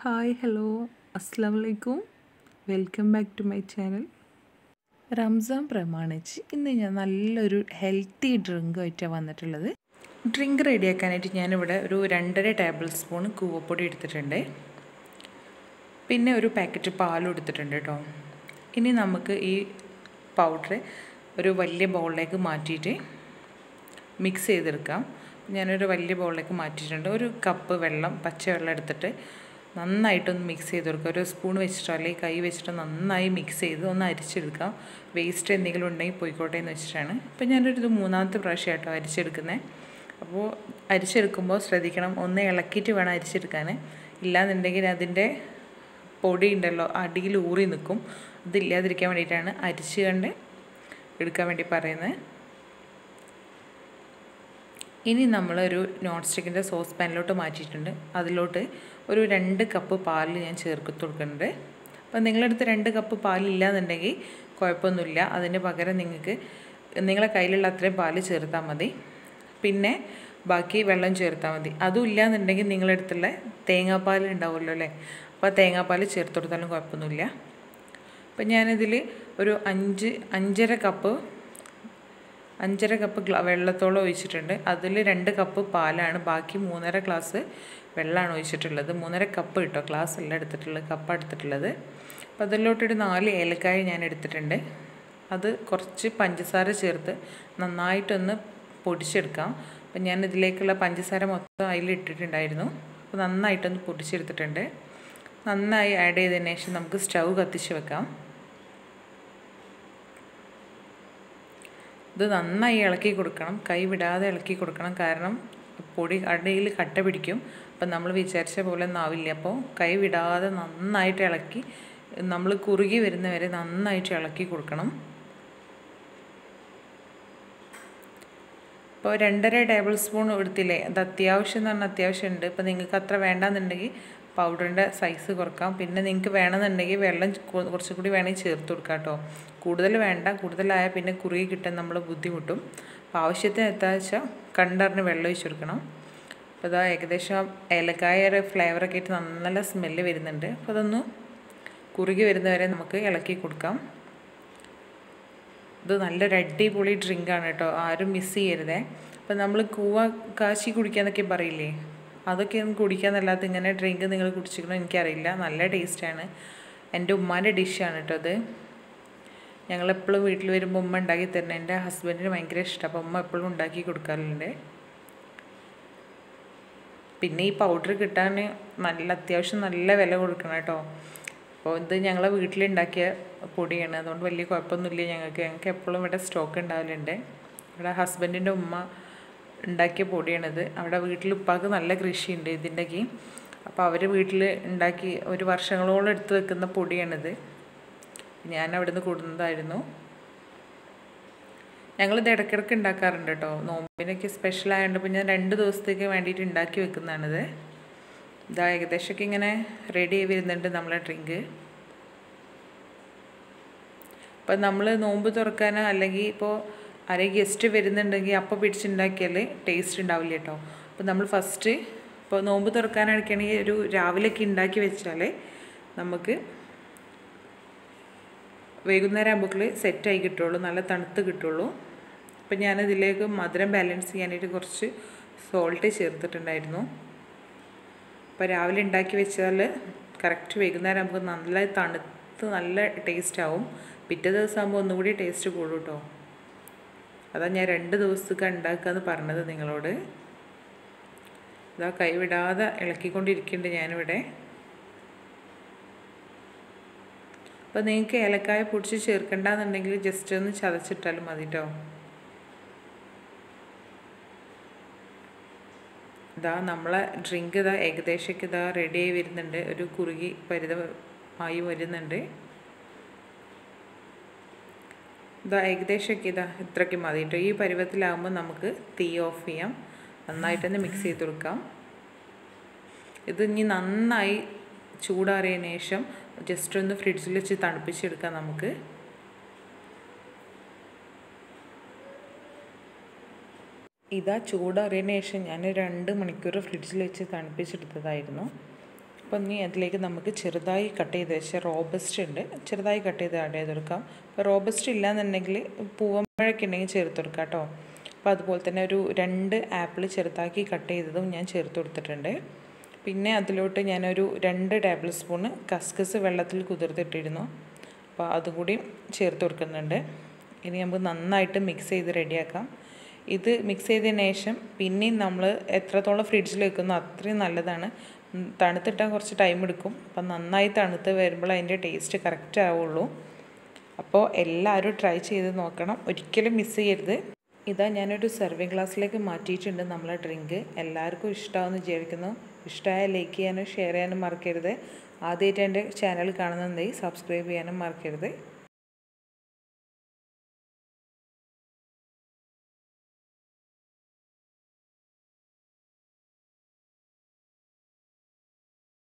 hi hello അസ്സാം വലൈക്കും welcome back to my channel Ramzan പ്രമാണിച്ച് ഇന്ന് ഞാൻ നല്ലൊരു ഹെൽത്തി ഡ്രിങ്ക് ആയിട്ടാണ് വന്നിട്ടുള്ളത് ഡ്രിങ്ക് റെഡിയാക്കാനായിട്ട് ഞാനിവിടെ ഒരു രണ്ടര ടേബിൾ സ്പൂൺ കൂവപ്പൊടി എടുത്തിട്ടുണ്ട് പിന്നെ ഒരു പാക്കറ്റ് പാലും എടുത്തിട്ടുണ്ട് കേട്ടോ ഇനി നമുക്ക് ഈ പൗഡർ ഒരു വലിയ ബൗളിലേക്ക് മാറ്റിയിട്ട് മിക്സ് ചെയ്തെടുക്കാം ഞാനൊരു വലിയ ബൗളിലേക്ക് മാറ്റിയിട്ടുണ്ട് ഒരു കപ്പ് വെള്ളം പച്ചവെള്ളം എടുത്തിട്ട് നന്നായിട്ടൊന്ന് മിക്സ് ചെയ്ത് കൊടുക്കുക ഒരു സ്പൂൺ വെച്ചിട്ടോ അല്ലെങ്കിൽ കൈ വെച്ചിട്ടോ നന്നായി മിക്സ് ചെയ്ത് ഒന്ന് അരിച്ചെടുക്കാം വേസ്റ്റ് എന്തെങ്കിലും ഉണ്ടെങ്കിൽ പോയിക്കോട്ടെ എന്ന് വെച്ചിട്ടാണ് ഇപ്പം ഞാനൊരു ഇത് മൂന്നാമത്തെ പ്രാവശ്യമായിട്ടോ അരിച്ചെടുക്കുന്നത് അപ്പോൾ അരിച്ചെടുക്കുമ്പോൾ ശ്രദ്ധിക്കണം ഒന്ന് ഇളക്കിയിട്ട് വേണം അരിച്ചെടുക്കാൻ ഇല്ലാന്നുണ്ടെങ്കിൽ അതിൻ്റെ പൊടി ഉണ്ടല്ലോ അടിയിൽ ഊറി നിൽക്കും അതില്ലാതിരിക്കാൻ വേണ്ടിയിട്ടാണ് അരിച്ച് കണ്ട് എടുക്കാൻ വേണ്ടി പറയുന്നത് ഇനി നമ്മളൊരു നോൺ സ്റ്റിക്കിൻ്റെ സോസ് പാനിലോട്ട് മാറ്റിയിട്ടുണ്ട് അതിലോട്ട് ഒരു രണ്ട് കപ്പ് പാൽ ഞാൻ ചേർത്ത് കൊടുക്കുന്നുണ്ട് അപ്പോൾ നിങ്ങളടുത്ത് രണ്ട് കപ്പ് പാലില്ലാന്നുണ്ടെങ്കിൽ കുഴപ്പമൊന്നുമില്ല അതിന് പകരം നിങ്ങൾക്ക് നിങ്ങളെ കയ്യിലുള്ള അത്രയും പാൽ ചേർത്താൽ മതി പിന്നെ ബാക്കി വെള്ളം ചേർത്താൽ മതി അതും ഇല്ലാന്നുണ്ടെങ്കിൽ നിങ്ങളടുത്തുള്ള തേങ്ങാപ്പാൽ ഉണ്ടാവുമല്ലോ അല്ലേ അപ്പോൾ ആ തേങ്ങാപ്പാൽ ചേർത്ത് കൊടുത്താലും കുഴപ്പമൊന്നുമില്ല അപ്പം ഞാനിതിൽ ഒരു അഞ്ച് അഞ്ചര കപ്പ് അഞ്ചര കപ്പ് ഗ്ലാ വെള്ളത്തോളം ഒഴിച്ചിട്ടുണ്ട് അതിൽ രണ്ട് കപ്പ് പാലാണ് ബാക്കി മൂന്നര ഗ്ലാസ് വെള്ളമാണ് ഒഴിച്ചിട്ടുള്ളത് മൂന്നര കപ്പ് കിട്ടോ ഗ്ലാസ് അല്ല എടുത്തിട്ടുള്ളത് കപ്പ് എടുത്തിട്ടുള്ളത് അപ്പോൾ അതിലോട്ടൊരു നാല് ഏലക്കായ ഞാൻ എടുത്തിട്ടുണ്ട് അത് കുറച്ച് പഞ്ചസാര ചേർത്ത് നന്നായിട്ടൊന്ന് പൊടിച്ചെടുക്കാം അപ്പം ഞാൻ ഇതിലേക്കുള്ള പഞ്ചസാര മൊത്തം അതിൽ ഇട്ടിട്ടുണ്ടായിരുന്നു അപ്പോൾ നന്നായിട്ടൊന്ന് പൊടിച്ചെടുത്തിട്ടുണ്ട് നന്നായി ആഡ് ചെയ്തതിന് ശേഷം നമുക്ക് സ്റ്റൗ കത്തിച്ച് വെക്കാം ഇത് നന്നായി ഇളക്കി കൊടുക്കണം കൈ വിടാതെ ഇളക്കി കൊടുക്കണം കാരണം പൊടി അടിയിൽ കട്ട പിടിക്കും അപ്പം നമ്മൾ വിചാരിച്ച പോലെ ഒന്നും ആവില്ല അപ്പോൾ കൈ വിടാതെ നന്നായിട്ട് ഇളക്കി നമ്മൾ കുറുകി വരുന്നവരെ നന്നായിട്ട് ഇളക്കി കൊടുക്കണം ഇപ്പോൾ രണ്ടര ടേബിൾ സ്പൂൺ എടുത്തില്ലേ അത് അത്യാവശ്യം എന്ന് പറഞ്ഞാൽ അത്യാവശ്യം ഉണ്ട് ഇപ്പോൾ നിങ്ങൾക്ക് അത്ര വേണ്ടാന്നുണ്ടെങ്കിൽ പൗഡറിൻ്റെ സൈസ് കുറക്കാം പിന്നെ നിങ്ങൾക്ക് വേണമെന്നുണ്ടെങ്കിൽ വെള്ളം കുറച്ചും കൂടി വേണമെങ്കിൽ ചേർത്ത് കൊടുക്കാം കേട്ടോ കൂടുതൽ വേണ്ട കൂടുതലായാൽ പിന്നെ കുറുകി കിട്ടാൻ നമ്മൾ ബുദ്ധിമുട്ടും അപ്പോൾ ആവശ്യത്തിന് എത്താ വെച്ചാൽ കണ്ടറിഞ്ഞ് വെള്ളം ഒഴിച്ച് കൊടുക്കണം അപ്പോൾ ഇതാ ഏകദേശം ഏലക്കായയുടെ ഫ്ലേവറൊക്കെ ആയിട്ട് നല്ല സ്മെല്ല് വരുന്നുണ്ട് അപ്പോൾ അതൊന്ന് കുറുകി വരുന്നവരെ നമുക്ക് ഇളക്കി കൊടുക്കാം ഇത് നല്ലൊരു അടിപൊളി ഡ്രിങ്കാണ് കേട്ടോ ആരും മിസ് ചെയ്യരുതേ അപ്പം നമ്മൾ കൂവ കാശി കുടിക്കാന്നൊക്കെ പറയില്ലേ അതൊക്കെ ഒന്ന് കുടിക്കാന്നല്ലാതെ ഇങ്ങനെ ഡ്രിങ്ക് നിങ്ങൾ കുടിച്ചിരിക്കണോ എനിക്കറിയില്ല നല്ല ടേസ്റ്റാണ് എൻ്റെ ഉമ്മാൻ്റെ ഡിഷാണ് കേട്ടോ അത് ഞങ്ങളെപ്പോഴും വീട്ടിൽ വരുമ്പോൾ ഉമ്മ ഉണ്ടാക്കി തരുന്നത് എൻ്റെ ഹസ്ബൻഡിന് ഭയങ്കര ഇഷ്ടം അപ്പോൾ ഉമ്മ എപ്പോഴും ഉണ്ടാക്കി കൊടുക്കാറുണ്ട് പിന്നെ ഈ പൗഡർ കിട്ടാൻ നല്ല അത്യാവശ്യം നല്ല വില കൊടുക്കണം കേട്ടോ അപ്പോൾ ഇത് ഞങ്ങളെ വീട്ടിലുണ്ടാക്കിയ പൊടിയാണ് അതുകൊണ്ട് വലിയ കുഴപ്പമൊന്നുമില്ല ഞങ്ങൾക്ക് ഞങ്ങൾക്ക് എപ്പോഴും ഇവിടെ സ്റ്റോക്ക് ഉണ്ടാവലുണ്ട് ഇവിടെ ഹസ്ബൻഡിൻ്റെ ഉമ്മ ഉണ്ടാക്കിയ പൊടിയാണിത് അവിടെ വീട്ടിൽ ഉപ്പാക്ക് നല്ല കൃഷിയുണ്ട് ഇതിൻ്റെക്ക് അപ്പോൾ അവർ വീട്ടിൽ ഉണ്ടാക്കി ഒരു വർഷങ്ങളോളം എടുത്ത് വെക്കുന്ന പൊടിയാണിത് ഞാൻ അവിടെ നിന്ന് കൊടുക്കുന്നതായിരുന്നു ഞങ്ങളിത് ഇടയ്ക്കിടയ്ക്ക് ഉണ്ടാക്കാറുണ്ട് കേട്ടോ നോമ്പിനൊക്കെ സ്പെഷ്യൽ ആയതുകൊണ്ട് ഇപ്പോൾ ഞാൻ രണ്ട് ദിവസത്തേക്ക് വേണ്ടിയിട്ട് ഉണ്ടാക്കി വെക്കുന്നതാണിത് ഇതാ ഏകദേശമൊക്കെ ഇങ്ങനെ റെഡി ആയി വരുന്നുണ്ട് നമ്മളെ ഡ്രിങ്ക് അപ്പം നമ്മൾ നോമ്പ് തുറക്കാനോ അല്ലെങ്കിൽ ഇപ്പോൾ ആരെയും ഗസ്റ്റ് വരുന്നുണ്ടെങ്കിൽ അപ്പം പിടിച്ചുണ്ടാക്കിയാൽ ടേസ്റ്റ് ഉണ്ടാവില്ല കേട്ടോ അപ്പോൾ നമ്മൾ ഫസ്റ്റ് ഇപ്പോൾ നോമ്പ് തുറക്കാനാണെങ്കിൽ ഒരു രാവിലെയൊക്കെ ഉണ്ടാക്കി വെച്ചാൽ നമുക്ക് വൈകുന്നേരം ആകുമ്പോൾ സെറ്റായി കിട്ടുള്ളൂ നല്ല തണുത്ത് കിട്ടുള്ളൂ അപ്പം ഞാനിതിലേക്ക് മധുരം ബാലൻസ് ചെയ്യാനായിട്ട് കുറച്ച് സോൾട്ട് ചേർത്തിട്ടുണ്ടായിരുന്നു അപ്പോൾ രാവിലെ ഉണ്ടാക്കി വെച്ചാൽ കറക്റ്റ് വൈകുന്നേരം നമുക്ക് നല്ല തണുത്ത് നല്ല ടേസ്റ്റ് ആവും പിറ്റേ ദിവസം ആകുമ്പോൾ ഒന്നുകൂടി ടേസ്റ്റ് കൂടും കേട്ടോ അതാ ഞാൻ രണ്ട് ദിവസത്തേക്ക് ഉണ്ടാക്കാന്ന് പറഞ്ഞത് നിങ്ങളോട് ഇതാ കൈവിടാതെ ഇളക്കിക്കൊണ്ടിരിക്കുന്നുണ്ട് ഞാനിവിടെ അപ്പോൾ നിങ്ങൾക്ക് ഏലക്കായ പൊടിച്ച് ചേർക്കണ്ടെന്നുണ്ടെങ്കിൽ ജസ്റ്റ് ഒന്ന് ചതച്ചിട്ടാലും മതി കേട്ടോ ഇതാ നമ്മളെ ഡ്രിങ്ക് ഇതാ ഏകദേശമൊക്കെ ഇതാ റെഡി ആയി വരുന്നുണ്ട് ഒരു കുറുകി പരിതമായി വരുന്നുണ്ട് ഇതാ ഏകദേശമൊക്കെ ഇതാ ഇത്രയ്ക്ക് മതി കേട്ടോ ഈ പരുവത്തിലാകുമ്പോൾ നമുക്ക് തീ ഓഫ് ചെയ്യാം നന്നായിട്ടൊന്ന് മിക്സ് ചെയ്ത് കൊടുക്കാം ഇത് ഇനി നന്നായി ചൂടാറിയതിന് ശേഷം ജസ്റ്റ് ഒന്ന് ഫ്രിഡ്ജിൽ വെച്ച് തണുപ്പിച്ചെടുക്കാം നമുക്ക് ഇതാ ചൂടാറിയതിന് ശേഷം ഞാൻ രണ്ട് മണിക്കൂർ ഫ്രിഡ്ജിൽ വെച്ച് തണുപ്പിച്ചെടുത്തതായിരുന്നു അപ്പം ഇനി അതിലേക്ക് നമുക്ക് ചെറുതായി കട്ട് ചെയ്ത് വെച്ച റോബസ്റ്റ് ഉണ്ട് ചെറുതായി കട്ട് ചെയ്ത് ആഡ് ചെയ്ത് കൊടുക്കാം അപ്പോൾ റോബസ്റ്റ് ഇല്ലാന്നുണ്ടെങ്കിൽ പൂവമ്പഴൊക്കെ ഉണ്ടെങ്കിൽ ചേർത്ത് കൊടുക്കാം കേട്ടോ അപ്പോൾ അതുപോലെ തന്നെ ഒരു രണ്ട് ആപ്പിൾ ചെറുതാക്കി കട്ട് ചെയ്തതും ഞാൻ ചേർത്ത് കൊടുത്തിട്ടുണ്ട് പിന്നെ അതിലോട്ട് ഞാനൊരു രണ്ട് ടേബിൾ സ്പൂണ് കസ്കസ് വെള്ളത്തിൽ കുതിർത്തിട്ടിരുന്നു അപ്പോൾ അതും കൂടി ചേർത്ത് കൊടുക്കുന്നുണ്ട് ഇനി നമുക്ക് നന്നായിട്ട് മിക്സ് ചെയ്ത് റെഡിയാക്കാം ഇത് മിക്സ് ചെയ്തതിന് ശേഷം പിന്നെയും നമ്മൾ എത്രത്തോളം ഫ്രിഡ്ജിൽ വെക്കുന്നോ അത്രയും നല്ലതാണ് തണുത്തിട്ടാൽ കുറച്ച് ടൈം എടുക്കും അപ്പം നന്നായി തണുത്ത് വരുമ്പോൾ അതിൻ്റെ ടേസ്റ്റ് കറക്റ്റ് ആവുള്ളൂ അപ്പോൾ എല്ലാവരും ട്രൈ ചെയ്ത് നോക്കണം ഒരിക്കലും മിസ് ചെയ്യരുത് ഇതാ ഞാനൊരു സെർവിങ് ഗ്ലാസ്സിലേക്ക് മാറ്റിയിട്ടുണ്ട് നമ്മളെ ഡ്രിങ്ക് എല്ലാവർക്കും ഇഷ്ടമാണെന്ന് വിചാരിക്കുന്നു ഇഷ്ടമായ ലൈക്ക് ചെയ്യാനും ഷെയർ ചെയ്യാനും മറക്കരുത് ആദ്യമായിട്ട് എൻ്റെ ചാനൽ കാണുന്നുണ്ടെങ്കിൽ സബ്സ്ക്രൈബ് ചെയ്യാനും മറക്കരുത്